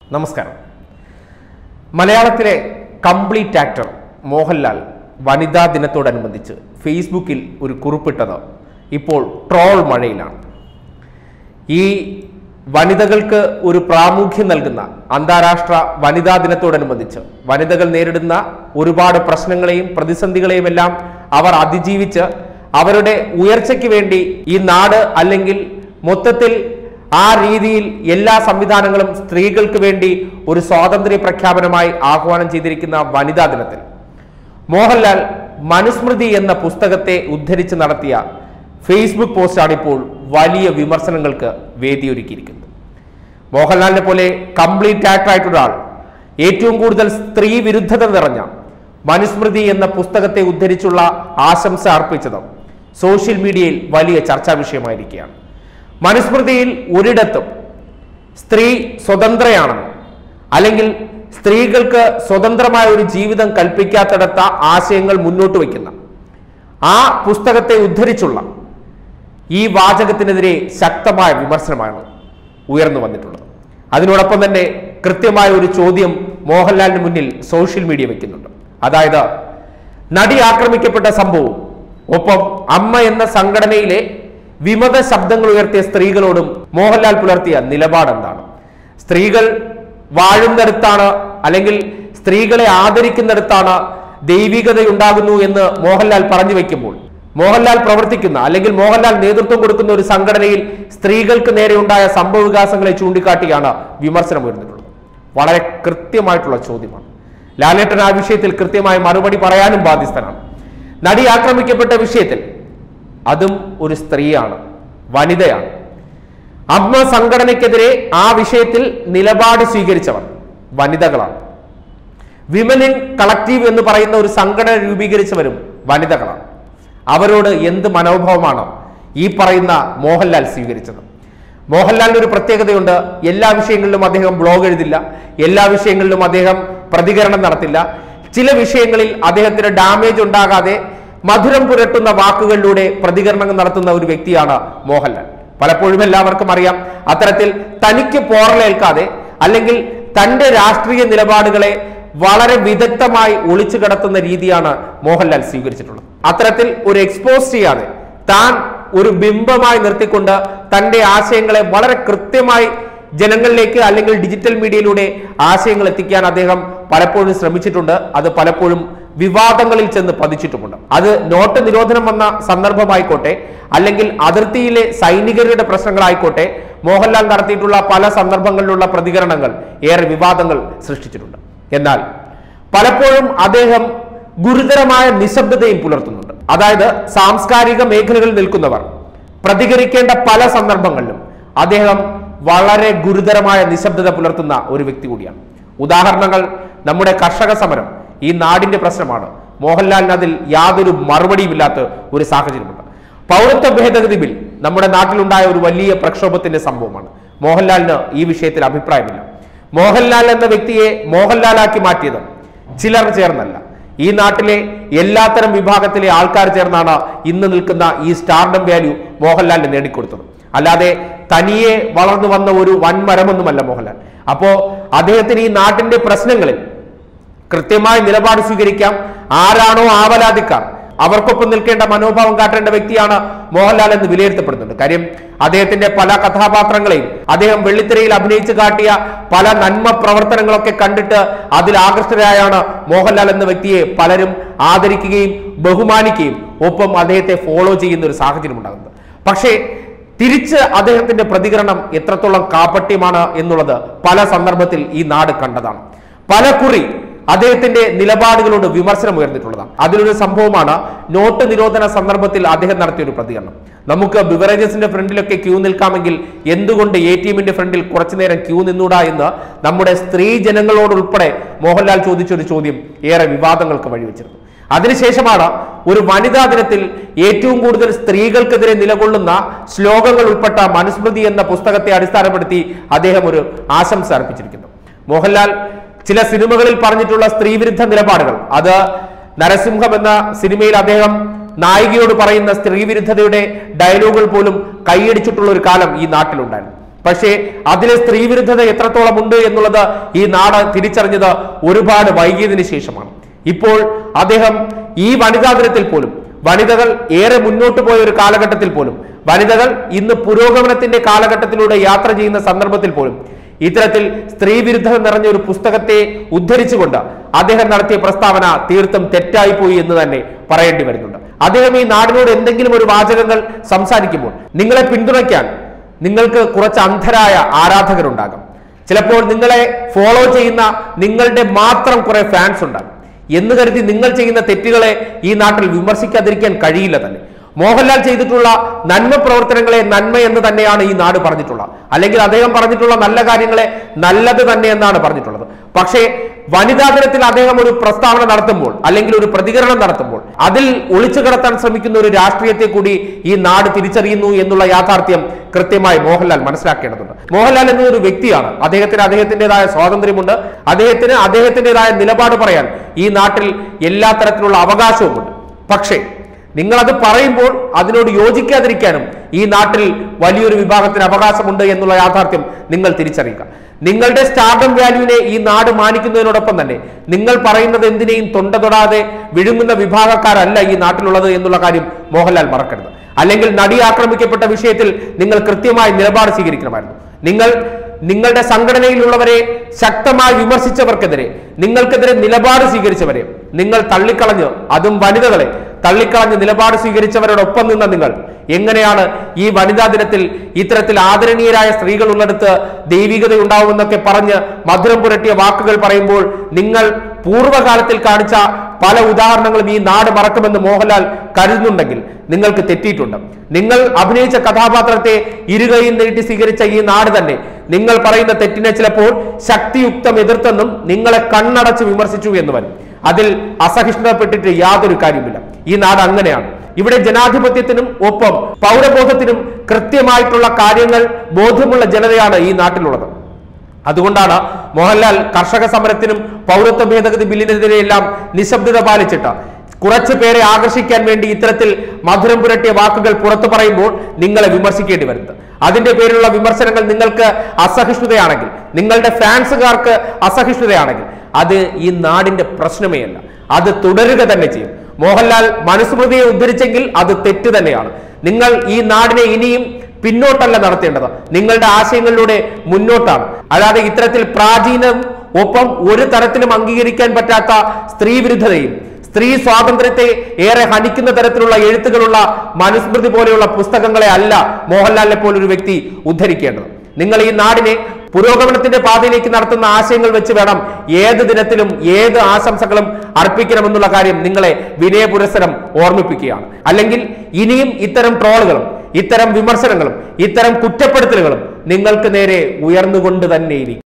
നമസ്കാരം മലയാളത്തിലെ complete actor Mohanlal വനിതാ ദിനത്തോടനുബന്ധിച്ച് ഫേസ്ബുക്കിൽ ഒരു കുറിപ്പിട്ടത് ഇപ്പോൾ ട്രോൾ മഴയിലാണ് ഈ വനിതകൾക്ക് ഒരു പ്രാമുഖ്യം നൽകുന്ന അന്താരാഷ്ട്ര വനിതാ ദിനത്തോടനുബന്ധിച്ച് വനിതകൾ നേരിടുന്ന ഒരുപാട് പ്രശ്നങ്ങളെയും പ്രതിസന്ധികളെയും എല്ലാം അവർ അതിജീവിച്ച് അവരുടെ ഉയർച്ചയ്ക്ക് വേണ്ടി ഈ നാട് അല്ലെങ്കിൽ മൊത്തത്തിൽ ആ രീതിയിൽ എല്ലാ സംവിധാനങ്ങളും സ്ത്രീകൾക്ക് വേണ്ടി ഒരു സ്വാതന്ത്ര്യ പ്രഖ്യാപനമായി ആഹ്വാനം ചെയ്തിരിക്കുന്ന വനിതാ ദിനത്തിൽ മോഹൻലാൽ മനുസ്മൃതി എന്ന പുസ്തകത്തെ ഉദ്ധരിച്ച് നടത്തിയ ഫേസ്ബുക്ക് പോസ്റ്റാണ് ഇപ്പോൾ വലിയ വിമർശനങ്ങൾക്ക് വേദിയൊരുക്കിയിരിക്കുന്നത് മോഹൻലാലിനെ പോലെ കംപ്ലീറ്റ് ആക്ടർ ആയിട്ടുള്ള ആൾ ഏറ്റവും കൂടുതൽ സ്ത്രീ വിരുദ്ധത നിറഞ്ഞ മനുസ്മൃതി എന്ന പുസ്തകത്തെ ഉദ്ധരിച്ചുള്ള ആശംസ അർപ്പിച്ചത് സോഷ്യൽ മീഡിയയിൽ വലിയ ചർച്ചാ വിഷയമായിരിക്കുകയാണ് മനുസ്മൃതിയിൽ ഒരിടത്തും സ്ത്രീ സ്വതന്ത്രയാണെന്ന് അല്ലെങ്കിൽ സ്ത്രീകൾക്ക് സ്വതന്ത്രമായ ഒരു ജീവിതം കൽപ്പിക്കാത്തിടത്ത ആശയങ്ങൾ മുന്നോട്ട് വയ്ക്കുന്ന ആ പുസ്തകത്തെ ഉദ്ധരിച്ചുള്ള ഈ വാചകത്തിനെതിരെ ശക്തമായ വിമർശനമാണ് ഉയർന്നു വന്നിട്ടുള്ളത് അതിനോടൊപ്പം തന്നെ കൃത്യമായ ഒരു ചോദ്യം മോഹൻലാലിന് മുന്നിൽ സോഷ്യൽ മീഡിയ വെക്കുന്നുണ്ട് അതായത് നടി ആക്രമിക്കപ്പെട്ട സംഭവവും ഒപ്പം അമ്മ എന്ന സംഘടനയിലെ വിമത ശബ്ദങ്ങൾ ഉയർത്തിയ സ്ത്രീകളോടും മോഹൻലാൽ പുലർത്തിയ നിലപാട് എന്താണ് സ്ത്രീകൾ വാഴുന്നിടത്താണ് അല്ലെങ്കിൽ സ്ത്രീകളെ ആദരിക്കുന്നിടത്താണ് ദൈവികതയുണ്ടാകുന്നു എന്ന് മോഹൻലാൽ പറഞ്ഞു വെക്കുമ്പോൾ മോഹൻലാൽ പ്രവർത്തിക്കുന്ന അല്ലെങ്കിൽ മോഹൻലാൽ നേതൃത്വം കൊടുക്കുന്ന ഒരു സംഘടനയിൽ സ്ത്രീകൾക്ക് നേരെ ഉണ്ടായ സംഭവ വികാസങ്ങളെ ചൂണ്ടിക്കാട്ടിയാണ് വിമർശനം ഉയർന്നിട്ടുള്ളത് വളരെ കൃത്യമായിട്ടുള്ള ചോദ്യമാണ് ലാലേട്ടൻ ആ വിഷയത്തിൽ കൃത്യമായ മറുപടി പറയാനും ബാധ്യസ്ഥനാണ് നടി ആക്രമിക്കപ്പെട്ട വിഷയത്തിൽ അതും ഒരു സ്ത്രീയാണ് വനിതയാണ് അമ്മ സംഘടനയ്ക്കെതിരെ ആ വിഷയത്തിൽ നിലപാട് സ്വീകരിച്ചവർ വനിതകളാണ് വിമൻ ഇൻ കളക്റ്റീവ് എന്ന് പറയുന്ന ഒരു സംഘടന രൂപീകരിച്ചവരും വനിതകളാണ് അവരോട് എന്ത് മനോഭാവമാണ് ഈ പറയുന്ന മോഹൻലാൽ സ്വീകരിച്ചത് മോഹൻലാലിന് ഒരു പ്രത്യേകതയുണ്ട് എല്ലാ വിഷയങ്ങളിലും അദ്ദേഹം ബ്ലോഗ് എഴുതില്ല എല്ലാ വിഷയങ്ങളിലും അദ്ദേഹം പ്രതികരണം നടത്തില്ല ചില വിഷയങ്ങളിൽ അദ്ദേഹത്തിന് ഡാമേജ് ഉണ്ടാകാതെ മധുരം പുരട്ടുന്ന വാക്കുകളിലൂടെ പ്രതികരണം നടത്തുന്ന ഒരു വ്യക്തിയാണ് മോഹൻലാൽ പലപ്പോഴും എല്ലാവർക്കും അറിയാം അത്തരത്തിൽ തനിക്ക് പോറലേൽക്കാതെ അല്ലെങ്കിൽ തന്റെ രാഷ്ട്രീയ നിലപാടുകളെ വളരെ വിദഗ്ധമായി ഒളിച്ചു കടത്തുന്ന രീതിയാണ് മോഹൻലാൽ സ്വീകരിച്ചിട്ടുള്ളത് അത്തരത്തിൽ ഒരു എക്സ്പോസ് ചെയ്യാതെ താൻ ഒരു ബിംബമായി നിർത്തിക്കൊണ്ട് തന്റെ ആശയങ്ങളെ വളരെ കൃത്യമായി ജനങ്ങളിലേക്ക് അല്ലെങ്കിൽ ഡിജിറ്റൽ മീഡിയയിലൂടെ ആശയങ്ങൾ എത്തിക്കാൻ അദ്ദേഹം പലപ്പോഴും ശ്രമിച്ചിട്ടുണ്ട് അത് പലപ്പോഴും വിവാദങ്ങളിൽ ചെന്ന് പതിച്ചിട്ടുമുണ്ട് അത് നോട്ട് നിരോധനം വന്ന സന്ദർഭമായിക്കോട്ടെ അല്ലെങ്കിൽ അതിർത്തിയിലെ സൈനികരുടെ പ്രശ്നങ്ങളായിക്കോട്ടെ മോഹൻലാൽ നടത്തിയിട്ടുള്ള പല സന്ദർഭങ്ങളിലുള്ള പ്രതികരണങ്ങൾ ഏറെ വിവാദങ്ങൾ സൃഷ്ടിച്ചിട്ടുണ്ട് എന്നാൽ പലപ്പോഴും അദ്ദേഹം ഗുരുതരമായ നിശബ്ദതയും പുലർത്തുന്നുണ്ട് അതായത് സാംസ്കാരിക മേഖലകളിൽ നിൽക്കുന്നവർ പ്രതികരിക്കേണ്ട പല സന്ദർഭങ്ങളിലും അദ്ദേഹം വളരെ ഗുരുതരമായ നിശബ്ദത പുലർത്തുന്ന ഒരു വ്യക്തി കൂടിയാണ് ഉദാഹരണങ്ങൾ നമ്മുടെ കർഷക സമരം ഈ നാടിന്റെ പ്രശ്നമാണ് മോഹൻലാലിന് അതിൽ യാതൊരു മറുപടിയുമില്ലാത്ത ഒരു സാഹചര്യമുണ്ട് പൗരത്വ ഭേദഗതി ബിൽ നമ്മുടെ നാട്ടിലുണ്ടായ ഒരു വലിയ പ്രക്ഷോഭത്തിന്റെ സംഭവമാണ് മോഹൻലാലിന് ഈ വിഷയത്തിൽ അഭിപ്രായമില്ല മോഹൻലാൽ എന്ന വ്യക്തിയെ മോഹൻലാലാക്കി മാറ്റിയത് ചിലർ ചേർന്നല്ല ഈ നാട്ടിലെ എല്ലാത്തരം വിഭാഗത്തിലെ ആൾക്കാർ ചേർന്നാണ് ഇന്ന് നിൽക്കുന്ന ഈ സ്റ്റാർഡം വാല്യൂ മോഹൻലാലിന് നേടിക്കൊടുത്തത് അല്ലാതെ തനിയെ വളർന്നു വന്ന ഒരു വൻമരമൊന്നുമല്ല മോഹൻലാൽ അപ്പോ അദ്ദേഹത്തിന് ഈ നാട്ടിന്റെ പ്രശ്നങ്ങളിൽ കൃത്യമായ നിലപാട് സ്വീകരിക്കാം ആരാണോ ആവലാതിക്കാർ അവർക്കൊപ്പം നിൽക്കേണ്ട മനോഭാവം കാട്ടേണ്ട വ്യക്തിയാണ് മോഹൻലാൽ എന്ന് വിലയിരുത്തപ്പെടുന്നുണ്ട് കാര്യം അദ്ദേഹത്തിന്റെ പല കഥാപാത്രങ്ങളെയും അദ്ദേഹം വെള്ളിത്തിരയിൽ അഭിനയിച്ചു കാട്ടിയ പല നന്മ പ്രവർത്തനങ്ങളൊക്കെ കണ്ടിട്ട് അതിൽ ആകൃഷ്ടരായാണ് മോഹൻലാൽ എന്ന വ്യക്തിയെ പലരും ആദരിക്കുകയും ബഹുമാനിക്കുകയും ഒപ്പം അദ്ദേഹത്തെ ഫോളോ ചെയ്യുന്ന ഒരു സാഹചര്യം ഉണ്ടാകുന്നത് പക്ഷേ തിരിച്ച് അദ്ദേഹത്തിന്റെ പ്രതികരണം എത്രത്തോളം കാപ്പട്യമാണ് എന്നുള്ളത് പല സന്ദർഭത്തിൽ ഈ നാട് കണ്ടതാണ് പല കുറി അദ്ദേഹത്തിന്റെ നിലപാടുകളോട് വിമർശനം ഉയർന്നിട്ടുള്ളതാണ് അതിലൊരു സംഭവമാണ് നോട്ട് നിരോധന സന്ദർഭത്തിൽ അദ്ദേഹം നടത്തിയ ഒരു പ്രതികരണം നമുക്ക് ബിവറേജസിന്റെ ഫ്രണ്ടിലൊക്കെ ക്യൂ നിൽക്കാമെങ്കിൽ എന്തുകൊണ്ട് എ ടി എമ്മിന്റെ ഫ്രണ്ടിൽ കുറച്ചു നേരം ക്യൂ നിന്നൂടാ എന്ന് നമ്മുടെ സ്ത്രീ ജനങ്ങളോടുൾപ്പെടെ മോഹൻലാൽ ചോദിച്ചൊരു ചോദ്യം ഏറെ വിവാദങ്ങൾക്ക് വഴിവെച്ചിരുന്നു അതിനുശേഷമാണ് ഒരു വനിതാ ദിനത്തിൽ ഏറ്റവും കൂടുതൽ സ്ത്രീകൾക്കെതിരെ നിലകൊള്ളുന്ന ശ്ലോകങ്ങൾ ഉൾപ്പെട്ട മനുസ്മൃതി എന്ന പുസ്തകത്തെ അടിസ്ഥാനപ്പെടുത്തി അദ്ദേഹം ഒരു ആശംസ അർപ്പിച്ചിരിക്കുന്നു മോഹൻലാൽ ചില സിനിമകളിൽ പറഞ്ഞിട്ടുള്ള സ്ത്രീവിരുദ്ധ നിലപാടുകൾ അത് നരസിംഹം എന്ന സിനിമയിൽ അദ്ദേഹം നായികയോട് പറയുന്ന സ്ത്രീവിരുദ്ധതയുടെ ഡയലോഗുകൾ പോലും കൈയടിച്ചിട്ടുള്ള ഒരു കാലം ഈ നാട്ടിലുണ്ടായിരുന്നു പക്ഷേ അതിലെ സ്ത്രീവിരുദ്ധത എത്രത്തോളം ഉണ്ട് എന്നുള്ളത് ഈ നാട് തിരിച്ചറിഞ്ഞത് ഒരുപാട് വൈകിയതിനു ശേഷമാണ് ഇപ്പോൾ അദ്ദേഹം ഈ വനിതാ ദിനത്തിൽ പോലും വനിതകൾ ഏറെ മുന്നോട്ട് പോയ ഒരു കാലഘട്ടത്തിൽ പോലും വനിതകൾ ഇന്ന് പുരോഗമനത്തിന്റെ കാലഘട്ടത്തിലൂടെ യാത്ര ചെയ്യുന്ന സന്ദർഭത്തിൽ പോലും ഇത്തരത്തിൽ സ്ത്രീവിരുദ്ധത നിറഞ്ഞ ഒരു പുസ്തകത്തെ ഉദ്ധരിച്ചുകൊണ്ട് അദ്ദേഹം നടത്തിയ പ്രസ്താവന തീർത്തും തെറ്റായിപ്പോയി എന്ന് തന്നെ പറയേണ്ടി വരുന്നുണ്ട് അദ്ദേഹം ഈ നാടിനോട് എന്തെങ്കിലും ഒരു വാചകങ്ങൾ സംസാരിക്കുമ്പോൾ നിങ്ങളെ പിന്തുണയ്ക്കാൻ നിങ്ങൾക്ക് കുറച്ച് അന്ധരായ ആരാധകരുണ്ടാകും ചിലപ്പോൾ നിങ്ങളെ ഫോളോ ചെയ്യുന്ന നിങ്ങളുടെ മാത്രം കുറെ ഫാൻസ് ഉണ്ടാകും എന്ന് കരുതി നിങ്ങൾ ചെയ്യുന്ന തെറ്റുകളെ ഈ നാട്ടിൽ വിമർശിക്കാതിരിക്കാൻ കഴിയില്ല തന്നെ മോഹൻലാൽ ചെയ്തിട്ടുള്ള നന്മ പ്രവർത്തനങ്ങളെ നന്മ എന്ന് തന്നെയാണ് ഈ നാട് പറഞ്ഞിട്ടുള്ളത് അല്ലെങ്കിൽ അദ്ദേഹം പറഞ്ഞിട്ടുള്ള നല്ല കാര്യങ്ങളെ നല്ലത് തന്നെ എന്നാണ് പറഞ്ഞിട്ടുള്ളത് പക്ഷേ വനിതാ ദിനത്തിൽ അദ്ദേഹം ഒരു പ്രസ്താവന നടത്തുമ്പോൾ അല്ലെങ്കിൽ ഒരു പ്രതികരണം നടത്തുമ്പോൾ അതിൽ ഒളിച്ചു കടത്താൻ ശ്രമിക്കുന്ന ഒരു രാഷ്ട്രീയത്തെ കൂടി ഈ നാട് തിരിച്ചറിയുന്നു എന്നുള്ള യാഥാർത്ഥ്യം കൃത്യമായി മോഹൻലാൽ മനസ്സിലാക്കേണ്ടതുണ്ട് മോഹൻലാൽ എന്നൊരു വ്യക്തിയാണ് അദ്ദേഹത്തിന് അദ്ദേഹത്തിൻ്റെതായ സ്വാതന്ത്ര്യമുണ്ട് അദ്ദേഹത്തിന് അദ്ദേഹത്തിൻ്റെതായ നിലപാട് പറയാൻ ഈ നാട്ടിൽ എല്ലാ തരത്തിലുള്ള അവകാശവുമുണ്ട് പക്ഷേ നിങ്ങളത് പറയുമ്പോൾ അതിനോട് യോജിക്കാതിരിക്കാനും ഈ നാട്ടിൽ വലിയൊരു വിഭാഗത്തിന് അവകാശമുണ്ട് എന്നുള്ള യാഥാർത്ഥ്യം നിങ്ങൾ തിരിച്ചറിയുക നിങ്ങളുടെ സ്റ്റാർഡം വാല്യൂവിനെ ഈ നാട് മാനിക്കുന്നതിനോടൊപ്പം തന്നെ നിങ്ങൾ പറയുന്നത് എന്തിനേയും തൊണ്ട തൊടാതെ വിഴുങ്ങുന്ന വിഭാഗക്കാരല്ല ഈ നാട്ടിലുള്ളത് എന്നുള്ള കാര്യം മോഹൻലാൽ മറക്കരുത് അല്ലെങ്കിൽ നടി ആക്രമിക്കപ്പെട്ട വിഷയത്തിൽ നിങ്ങൾ കൃത്യമായി നിലപാട് സ്വീകരിക്കണമായിരുന്നു നിങ്ങൾ നിങ്ങളുടെ സംഘടനയിലുള്ളവരെ ശക്തമായി വിമർശിച്ചവർക്കെതിരെ നിങ്ങൾക്കെതിരെ നിലപാട് സ്വീകരിച്ചവരെ നിങ്ങൾ തള്ളിക്കളഞ്ഞ് അതും വനിതകളെ തള്ളിക്കളഞ്ഞ് നിലപാട് സ്വീകരിച്ചവരോടൊപ്പം നിന്ന നിങ്ങൾ എങ്ങനെയാണ് ഈ വനിതാ ദിനത്തിൽ ഇത്തരത്തിൽ ആദരണീയരായ സ്ത്രീകൾ ഉള്ളിടത്ത് ദൈവികത ഉണ്ടാവുമെന്നൊക്കെ പറഞ്ഞ് മധുരം പുരട്ടിയ വാക്കുകൾ പറയുമ്പോൾ നിങ്ങൾ പൂർവ്വകാലത്തിൽ കാണിച്ച പല ഉദാഹരണങ്ങളും ഈ നാട് മറക്കുമെന്ന് മോഹൻലാൽ കരുതുന്നുണ്ടെങ്കിൽ നിങ്ങൾക്ക് തെറ്റിയിട്ടുണ്ട് നിങ്ങൾ അഭിനയിച്ച കഥാപാത്രത്തെ ഇരുകൈയും നീട്ടി സ്വീകരിച്ച ഈ നാട് തന്നെ നിങ്ങൾ പറയുന്ന തെറ്റിനെ ചിലപ്പോൾ ശക്തിയുക്തം എതിർത്തെന്നും നിങ്ങളെ കണ്ണടച്ച് വിമർശിച്ചു എന്ന് വരും അതിൽ അസഹിഷ്ണുതപ്പെട്ടിട്ട് യാതൊരു കാര്യമില്ല ഈ നാട് അങ്ങനെയാണ് ഇവിടെ ജനാധിപത്യത്തിനും ഒപ്പം പൗരബോധത്തിനും കൃത്യമായിട്ടുള്ള കാര്യങ്ങൾ ബോധ്യമുള്ള ജനതയാണ് ഈ നാട്ടിലുള്ളത് അതുകൊണ്ടാണ് മോഹൻലാൽ കർഷക സമരത്തിനും പൗരത്വ ഭേദഗതി ബില്ലിനെതിരെയെല്ലാം നിശബ്ദത പാലിച്ചിട്ട് കുറച്ചു പേരെ ആകർഷിക്കാൻ വേണ്ടി ഇത്തരത്തിൽ മധുരം പുരട്ടിയ വാക്കുകൾ പുറത്തു പറയുമ്പോൾ നിങ്ങളെ വിമർശിക്കേണ്ടി വരുന്നത് അതിന്റെ പേരിലുള്ള വിമർശനങ്ങൾ നിങ്ങൾക്ക് അസഹിഷ്ണുതയാണെങ്കിൽ നിങ്ങളുടെ ഫാൻസുകാർക്ക് അസഹിഷ്ണുതയാണെങ്കിൽ അത് ഈ നാടിന്റെ പ്രശ്നമേ അല്ല അത് തുടരുക തന്നെ ചെയ്യും മോഹൻലാൽ മനുസ്മൃതിയെ ഉദ്ധരിച്ചെങ്കിൽ അത് തെറ്റ് തന്നെയാണ് നിങ്ങൾ ഈ നാടിനെ ഇനിയും പിന്നോട്ടല്ല നടത്തേണ്ടത് നിങ്ങളുടെ ആശയങ്ങളിലൂടെ മുന്നോട്ടാണ് അല്ലാതെ ഇത്തരത്തിൽ പ്രാചീനം ഒപ്പം ഒരു തരത്തിലും അംഗീകരിക്കാൻ പറ്റാത്ത സ്ത്രീ വിരുദ്ധതയും സ്ത്രീ സ്വാതന്ത്ര്യത്തെ ഏറെ ഹനിക്കുന്ന തരത്തിലുള്ള എഴുത്തുകളുള്ള മനുസ്മൃതി പോലെയുള്ള പുസ്തകങ്ങളെ അല്ല മോഹൻലാലിനെ പോലൊരു വ്യക്തി ഉദ്ധരിക്കേണ്ടത് നിങ്ങൾ ഈ നാടിനെ പുരോഗമനത്തിന്റെ പാതയിലേക്ക് നടത്തുന്ന ആശയങ്ങൾ വെച്ച് വേണം ഏത് ദിനത്തിലും ഏത് ആശംസകളും അർപ്പിക്കണമെന്നുള്ള കാര്യം നിങ്ങളെ വിനയപുരസരം ഓർമ്മിപ്പിക്കുകയാണ് അല്ലെങ്കിൽ ഇനിയും ഇത്തരം ട്രോളുകളും ഇത്തരം വിമർശനങ്ങളും ഇത്തരം കുറ്റപ്പെടുത്തലുകളും നിങ്ങൾക്ക് നേരെ ഉയർന്നുകൊണ്ട് തന്നെ ഇരിക്കും